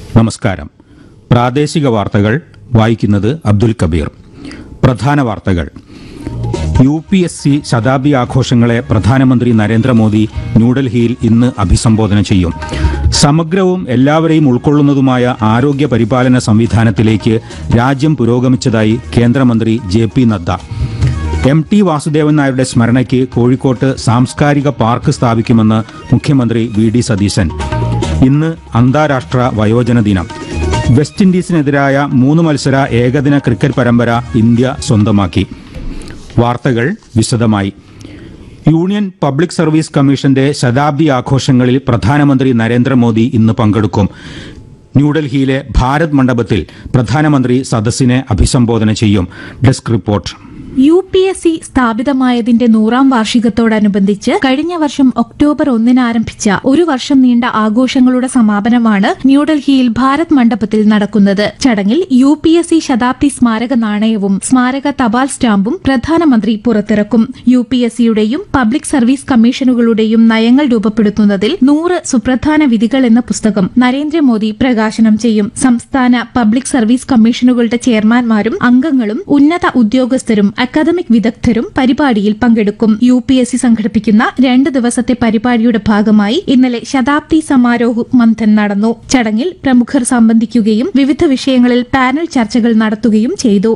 നമസ്കാരം പ്രാദേശിക വാർത്തകൾ വായിക്കുന്നത് അബ്ദുൽ കബീർ പ്രധാന വാർത്തകൾ യു പി എസ് സി ശതാബ്ദി ആഘോഷങ്ങളെ പ്രധാനമന്ത്രി നരേന്ദ്രമോദി ന്യൂഡൽഹിയിൽ ഇന്ന് അഭിസംബോധന ചെയ്യും സമഗ്രവും എല്ലാവരെയും ഉൾക്കൊള്ളുന്നതുമായ ആരോഗ്യ പരിപാലന സംവിധാനത്തിലേക്ക് രാജ്യം പുരോഗമിച്ചതായി കേന്ദ്രമന്ത്രി J P Nadda M T Vasudevan നായരുടെ സ്മരണയ്ക്ക് കോഴിക്കോട്ട് സാംസ്കാരിക പാർക്ക് സ്ഥാപിക്കുമെന്ന് മുഖ്യമന്ത്രി വി ഡി സതീശൻ ഇന്ന് അന്താരാഷ്ട്ര വയോജന ദിനം വെസ്റ്റ് ഇൻഡീസിനെതിരായ മൂന്ന് മത്സര ഏകദിന ക്രിക്കറ്റ് പരമ്പര ഇന്ത്യ സ്വന്തമാക്കി വാർത്തകൾ വിശദമായി യൂണിയൻ പബ്ലിക് സർവീസ് കമ്മീഷന്റെ ശതാബ്ദി ആഘോഷങ്ങളിൽ പ്രധാനമന്ത്രി നരേന്ദ്രമോദി ഇന്ന് പങ്കെടുക്കും ന്യൂഡൽഹിയിലെ ഭാരത് മണ്ഡപത്തിൽ പ്രധാനമന്ത്രി സദസ്സിനെ അഭിസംബോധന ചെയ്യും desk report U P S C സ്ഥാപിതമായതിന്റെ നൂറാം വാർഷികത്തോടനുബന്ധിച്ച് കഴിഞ്ഞ വർഷം ഒക്ടോബർ ഒന്നിന് ആരംഭിച്ച ഒരു വർഷം നീണ്ട ആഘോഷങ്ങളുടെ സമാപനമാണ് ന്യൂഡൽഹിയിൽ ഭാരത് മണ്ഡപത്തിൽ നടക്കുന്നത് ചടങ്ങിൽ യു പി എസ് സി ശതാബ്ദി സ്മാരക നാണയവും സ്മാരക തപാൽ സ്റ്റാമ്പും പ്രധാനമന്ത്രി പുറത്തിറക്കും യു പി എസ് സിയുടെയും പബ്ലിക് സർവീസ് കമ്മീഷനുകളുടെയും നയങ്ങൾ രൂപപ്പെടുത്തുന്നതിൽ നൂറ് സുപ്രധാന വിധികൾ എന്ന പുസ്തകം നരേന്ദ്രമോദി പ്രകാശനം ചെയ്യും സംസ്ഥാന പബ്ലിക് സർവീസ് കമ്മീഷനുകളുടെ ചെയർമാൻമാരും അംഗങ്ങളും ഉന്നത ഉദ്യോഗസ്ഥരും അക്കാദമിക് വിദഗ്ധരും പരിപാടിയിൽ പങ്കെടുക്കും യു പി എസ് സി സംഘടിപ്പിക്കുന്ന രണ്ട് ദിവസത്തെ പരിപാടിയുടെ ഭാഗമായി ഇന്നലെ ശതാബ്ദി സമാരോഹ് മന്ഥൻ നടന്നു ചടങ്ങിൽ പ്രമുഖർ സംബന്ധിക്കുകയും വിവിധ വിഷയങ്ങളിൽ പാനൽ ചർച്ചകൾ നടത്തുകയും ചെയ്തു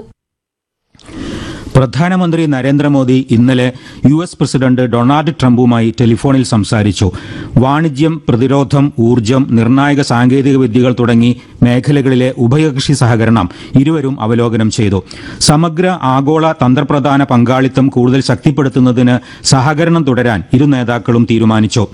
പ്രധാനമന്ത്രി നരേന്ദ്രമോദി ഇന്നലെ യു എസ് പ്രസിഡന്റ് ഡൊണാൾഡ് ട്രംപുമായി ടെലിഫോണിൽ സംസാരിച്ചു വാണിജ്യം പ്രതിരോധം ഊർജ്ജം നിർണായക സാങ്കേതിക വിദ്യകൾ തുടങ്ങി മേഖലകളിലെ ഉഭയകക്ഷി സഹകരണം ഇരുവരും അവലോകനം ചെയ്തു സമഗ്ര ആഗോള തന്ത്രപ്രധാന പങ്കാളിത്തം കൂടുതൽ ശക്തിപ്പെടുത്തുന്നതിന് സഹകരണം തുടരാൻ ഇരു നേതാക്കളും തീരുമാനിച്ചു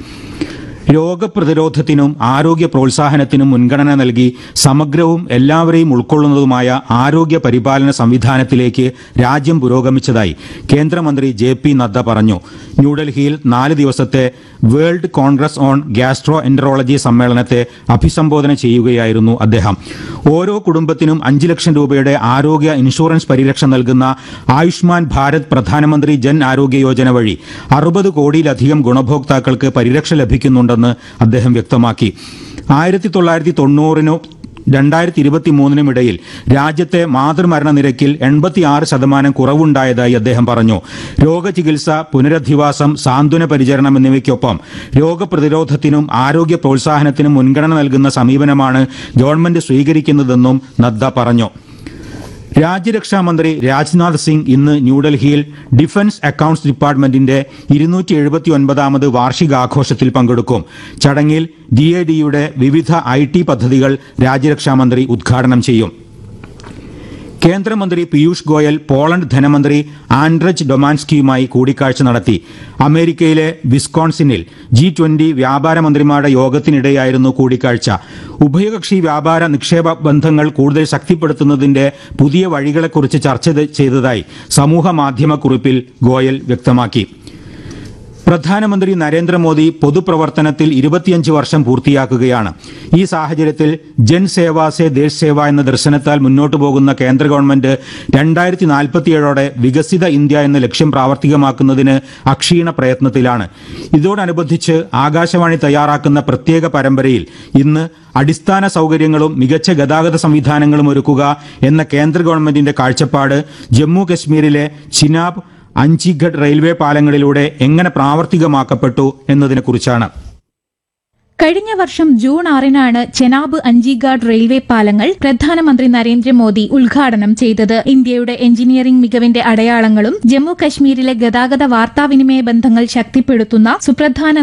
രോഗപ്രതിരോധത്തിനും ആരോഗ്യ പ്രോത്സാഹനത്തിനും മുൻഗണന നൽകി സമഗ്രവും എല്ലാവരെയും ഉൾക്കൊള്ളുന്നതുമായ ആരോഗ്യ പരിപാലന സംവിധാനത്തിലേക്ക് രാജ്യം പുരോഗമിച്ചതായി കേന്ദ്രമന്ത്രി ജെ പി നദ്ദ പറഞ്ഞു ന്യൂഡൽഹിയിൽ നാല് ദിവസത്തെ world congress on gastroenterology സമ്മേളനത്തെ അഭിസംബോധന ചെയ്യുകയായിരുന്നു അദ്ദേഹം ഓരോ കുടുംബത്തിനും അഞ്ച് ലക്ഷം രൂപയുടെ ആരോഗ്യ ഇൻഷുറൻസ് പരിരക്ഷ നൽകുന്ന ആയുഷ്മാൻ ഭാരത് പ്രധാനമന്ത്രി ജൻ ആരോഗ്യ യോജന വഴി അറുപത് കോടിയിലധികം ഗുണഭോക്താക്കൾക്ക് പരിരക്ഷ ലഭിക്കുന്നുണ്ടെന്ന് അദ്ദേഹം വ്യക്തമാക്കി ആയിരത്തി തൊള്ളായിരത്തി തൊണ്ണൂറിനു രണ്ടായിരത്തി ഇരുപത്തി മൂന്നിനും ഇടയിൽ രാജ്യത്തെ മാതൃമരണ നിരക്കിൽ എൺപത്തിയാറ് ശതമാനം കുറവുണ്ടായതായി അദ്ദേഹം പറഞ്ഞു രോഗചികിത്സ പുനരധിവാസം സാന്ത്വന പരിചരണം എന്നിവയ്ക്കൊപ്പം രോഗപ്രതിരോധത്തിനും ആരോഗ്യ പ്രോത്സാഹനത്തിനും മുൻഗണന നൽകുന്ന സമീപനമാണ് ഗവൺമെന്റ് സ്വീകരിക്കുന്നതെന്നും നദ്ദ പറഞ്ഞു രാജ്യരക്ഷാ മന്ത്രി രാജ്നാഥ് സിംഗ് ഇന്ന് ന്യൂഡൽഹിയിൽ ഡിഫൻസ് അക്കൌണ്ട്സ് ഡിപ്പാർട്ട്മെന്റിന്റെ ഇരുന്നൂറ്റി എഴുപത്തി ഒൻപതാമത് വാർഷികാഘോഷത്തിൽ പങ്കെടുക്കും ചടങ്ങിൽ ഡി എ ഡിയുടെ വിവിധ ഐ ടി പദ്ധതികൾ രാജ്യരക്ഷാ മന്ത്രി ഉദ്ഘാടനം ചെയ്യും കേന്ദ്രമന്ത്രി പീയൂഷ് ഗോയൽ പോളണ്ട് ധനമന്ത്രി ആൻഡ്രജ് ഡൊമാൻസ്കിയുമായി കൂടിക്കാഴ്ച നടത്തി അമേരിക്കയിലെ വിസ്കോൺസിനിൽ ജി ട്വന്റി വ്യാപാര മന്ത്രിമാരുടെ യോഗത്തിനിടെയായിരുന്നു കൂടിക്കാഴ്ച ഉഭയകക്ഷി വ്യാപാര നിക്ഷേപ ബന്ധങ്ങൾ കൂടുതൽ ശക്തിപ്പെടുത്തുന്നതിന്റെ പുതിയ വഴികളെക്കുറിച്ച് ചർച്ച ചെയ്തതായി സമൂഹ മാധ്യമക്കുറിപ്പിൽ ഗോയൽ വ്യക്തമാക്കി പ്രധാനമന്ത്രി നരേന്ദ്രമോദി പൊതുപ്രവർത്തനത്തിൽ ഇരുപത്തിയഞ്ച് വർഷം പൂർത്തിയാക്കുകയാണ് ഈ സാഹചര്യത്തിൽ ജൻ സേവ സേ ദേശ് സേവ എന്ന ദർശനത്താൽ മുന്നോട്ടു പോകുന്ന കേന്ദ്ര ഗവൺമെന്റ് രണ്ടായിരത്തി നാൽപ്പത്തിയേഴോടെ വികസിത ഇന്ത്യ എന്ന ലക്ഷ്യം പ്രാവർത്തികമാക്കുന്നതിന് അക്ഷീണ പ്രയത്നത്തിലാണ് ഇതോടനുബന്ധിച്ച് ആകാശവാണി തയ്യാറാക്കുന്ന പ്രത്യേക പരമ്പരയിൽ ഇന്ന് അടിസ്ഥാന സൗകര്യങ്ങളും മികച്ച ഗതാഗത സംവിധാനങ്ങളും ഒരുക്കുക എന്ന കേന്ദ്ര ഗവൺമെന്റിന്റെ കാഴ്ചപ്പാട് ജമ്മു കശ്മീരിലെ ചിനാബ് അഞ്ചിഗഡ് റെയിൽവേ പാലങ്ങളിലൂടെ എങ്ങനെ പ്രാവർത്തികമാക്കപ്പെട്ടു എന്നതിനെക്കുറിച്ചാണ് കഴിഞ്ഞ വർഷം ജൂൺ ആറിനാണ് ചെനാബ് അഞ്ചിഗാഡ് റെയിൽവേ പാലങ്ങൾ പ്രധാനമന്ത്രി നരേന്ദ്രമോദി ഉദ്ഘാടനം ചെയ്തത് ഇന്ത്യയുടെ എഞ്ചിനീയറിംഗ് മികവിന്റെ അടയാളങ്ങളും ജമ്മു കശ്മീരിലെ ഗതാഗത വാർത്താവിനിമയ ബന്ധങ്ങൾ ശക്തിപ്പെടുത്തുന്ന സുപ്രധാന